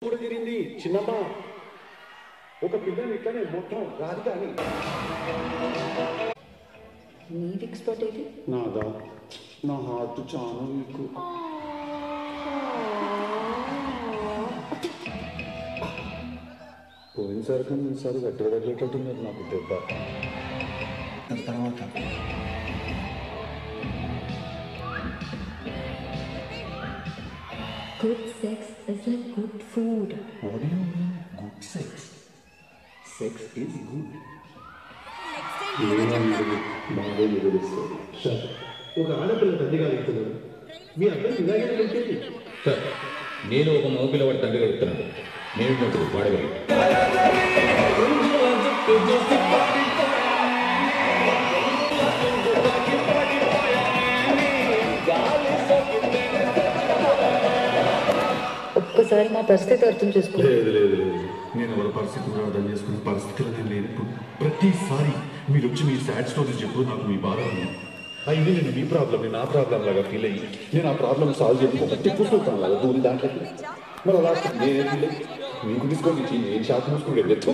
కూడా జరిగింది చిన్నమ్మ ఒక పిల్లని ఇట్లనే మొత్తం రాదు కానీ నీ ఎక్స్పర్ట్ ఏది నాదా నా హార్ట్ చాలా నీకు పోయినసారి కానీ ఈసారి గట్టిగా తగిలేటట్టున్నారు నాకు దెబ్బ దాని తర్వాత good sex is like good food What do you mean good sex? Sex is good. బాగా వివరిస్తారు ఒక ఆడపిల్ల తండ్రి గారు ఇస్తున్నారు మీ అబ్బాయి ఇలాగే వెళ్తుంది సార్ నేను ఒక మగపిల్లవాడి తండ్రిగా చెప్తున్నాను నేను ఉన్నప్పుడు వాడగలి ఒక్కసారి మా పరిస్థితి అర్థం చేసుకో లేదు లేదు లేదు నేను ఎవరి పరిస్థితి కూడా అర్థం చేసుకునే పరిస్థితిలో నేను లేను ఇప్పుడు ప్రతిసారి మీరు వచ్చి మీ సాడ్ స్టోరీస్ చెప్పు నాకు మీ బాధ ఉంది ఇది నేను మీ ప్రాబ్లం నా ప్రాబ్లం లాగా ఫీల్ అయ్యి నేను ఆ ప్రాబ్లం సాల్వ్ చేయడానికి ఒక టిప్పు చూస్తాను లాగా దూరి దాంట్లోకి మరి లాస్ట్ నేనేం ఫీల్ అయ్యి మీకు తీసుకొని ఇచ్చి నేను షాక్ మూసుకుంటే ఎత్తు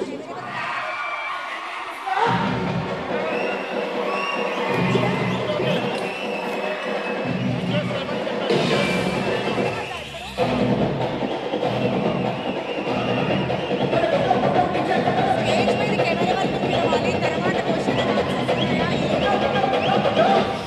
స్టేజ్ మీదకి ఎవరి వరకు పిలవాలి తర్వాత క్వశ్చన్ ఆన్సర్స్ ఉన్నాయా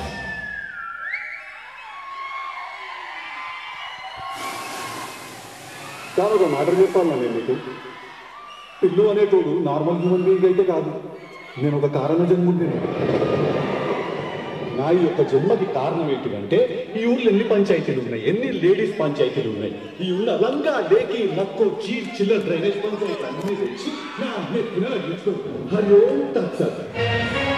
కానీ ఒక మాట చెప్పాను నేను మీకు పిల్లు అనేటోడు నార్మల్ హ్యూమన్ బీయింగ్ అయితే కాదు నేను ఒక కారణ జన్ముడిని నా ఈ యొక్క జన్మకి కారణం ఏంటిదంటే ఈ ఊర్లో ఎన్ని పంచాయతీలు ఉన్నాయి ఎన్ని లేడీస్ పంచాయతీలు ఉన్నాయి ఈ ఉన్న లంగా లేకి నక్కో చీర్ చిల్లర డ్రైనేజ్ పంచాయతీ అన్ని తెచ్చి నా నెత్తిన అడ్డించుకుంటాను హరి ఓం తత్సత్